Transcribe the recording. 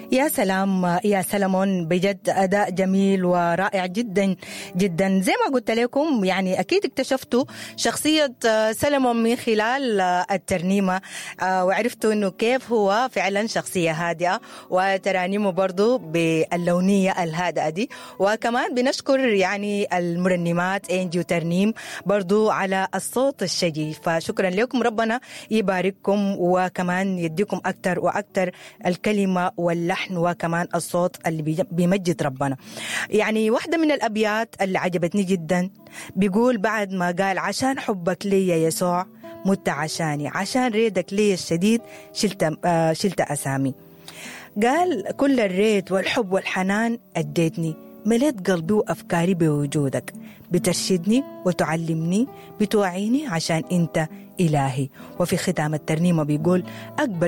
يا سلام يا سلمون بجد أداء جميل ورائع جدا جدا زي ما قلت لكم يعني أكيد اكتشفتوا شخصية سلمون من خلال الترنيمة وعرفتوا أنه كيف هو فعلا شخصية هادئة وترانيمه برضو باللونية الهادئة دي وكمان بنشكر يعني المرنمات انجي وترنيم برضو على الصوت الشجي فشكرا لكم ربنا يبارككم وكمان يديكم أكثر وأكثر الكلمة واللحن وكمان الصوت اللي بيمجد ربنا يعني واحدة من الأبيات اللي عجبتني جدا بيقول بعد ما قال عشان حبك لي يا يسوع مت عشاني عشان ريدك لي الشديد شلت آه شلت أسامي قال كل الريد والحب والحنان أديتني مليت قلبي وأفكاري بوجودك بترشدني وتعلمني بتوعيني عشان أنت إلهي وفي ختام الترنيمة بيقول أقبل